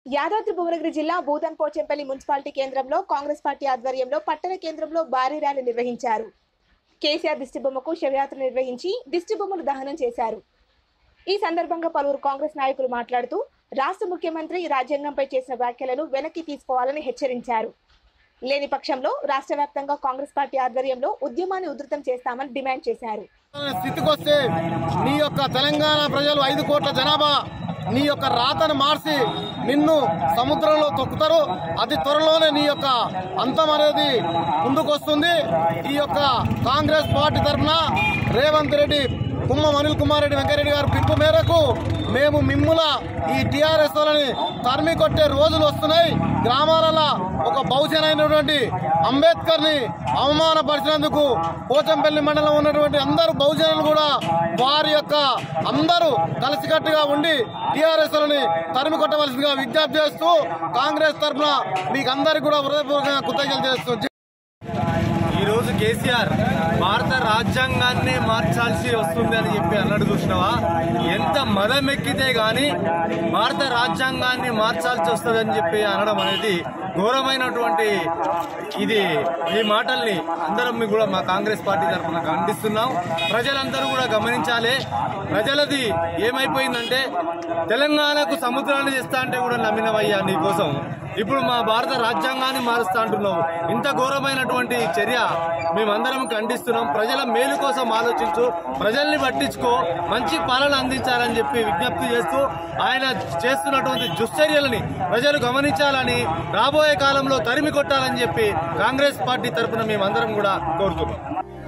యాదాద్రి భువనగిరి జిల్లా భూదన్ పోచంపల్లి మున్సిపాలిటీ కేంద్రంలో కాంగ్రెస్ పార్టీ ఆధ్వర్యంలో పట్టణ కేంద్రంలో భారీ ర్యాలీ నిర్వహించారు కేసీఆర్ దిష్టిబొమ్మకు శవయాత్ర నిర్వహించి దిష్టిబొమ్మలు దహనం చేశారు ఈ సందర్భంగా పలువురు కాంగ్రెస్ నాయకులు మాట్లాడుతూ రాష్ట్ర ముఖ్యమంత్రి రాజ్యాంగంపై చేసిన వ్యాఖ్యలను వెనక్కి తీసుకోవాలని హెచ్చరించారు లేని పక్షంలో రాష్ట్ర వ్యాప్తంగా కాంగ్రెస్ పార్టీ ఆధ్వర్యంలో ఉద్యమాన్ని ఉధృతం చేస్తామని డిమాండ్ చేశారు స్థితికి వస్తే నీ యొక్క తెలంగాణ ప్రజలు ఐదు కోట్ల జనాభా నీ యొక్క రాతను మార్చి నిన్ను సముద్రంలో తొక్కుతారు అతి త్వరలోనే నీ యొక్క అంతం అనేది ముందుకొస్తుంది ఈ యొక్క కాంగ్రెస్ పార్టీ తరఫున రేవంత్ రెడ్డి కుమ్మం అనిల్ కుమార్ రెడ్డి వెంకరెడ్డి గారి పిలుపు మేరకు మేము మిమ్ముల ఈ టిఆర్ఎస్ వాళ్ళని తరిమి కొట్టే రోజులు వస్తున్నాయి గ్రామాలలో ఒక బహుజన అయినటువంటి అంబేద్కర్ ని అవమానపరిచినందుకు పోచంపల్లి మండలం ఉన్నటువంటి అందరు బహుజనులు కూడా వారి యొక్క అందరూ కలిసికట్టుగా ఉండి టిఆర్ఎస్ లని తరిమి కొట్టవలసిందిగా విజ్ఞప్తి చేస్తూ కాంగ్రెస్ తరఫున మీకు అందరికి కూడా హృదయపూర్వకంగా కృతజ్ఞతలు చేస్తూ ఈ రోజు కేసీఆర్ భారత రాజ్యాంగాన్ని మార్చాల్సి వస్తుంది అని చెప్పి అన్నాడు చూసినావా ఎంత మదం ఎక్కితే గాని భారత రాజ్యాంగాన్ని మార్చాల్సి వస్తుంది అని చెప్పి అనడం అనేది ఘోరమైనటువంటి ఇది ఈ మాటల్ని అందరం మీ కూడా మా కాంగ్రెస్ పార్టీ తరఫున ఖండిస్తున్నాం ప్రజలందరూ కూడా గమనించాలి ప్రజలది ఏమైపోయిందంటే తెలంగాణకు సముద్రాన్ని తెస్తా అంటే కూడా నమ్మినవయ్యా నీకోసం ఇప్పుడు మా భారత రాజ్యాంగాన్ని మారుస్తా అంటున్నావు ఇంత ఘోరమైనటువంటి చర్య మేమందరం ఖండిస్తున్నాం ప్రజల మేలు కోసం ఆలోచించు ప్రజల్ని పట్టించుకో మంచి పాలన అందించాలని చెప్పి విజ్ఞప్తి చేస్తూ ఆయన చేస్తున్నటువంటి దుశ్చర్యలని ప్రజలు గమనించాలని రాబోయే కాలంలో తరిమి కొట్టాలని చెప్పి కాంగ్రెస్ పార్టీ తరఫున మేమందరం కూడా కోరుతున్నాం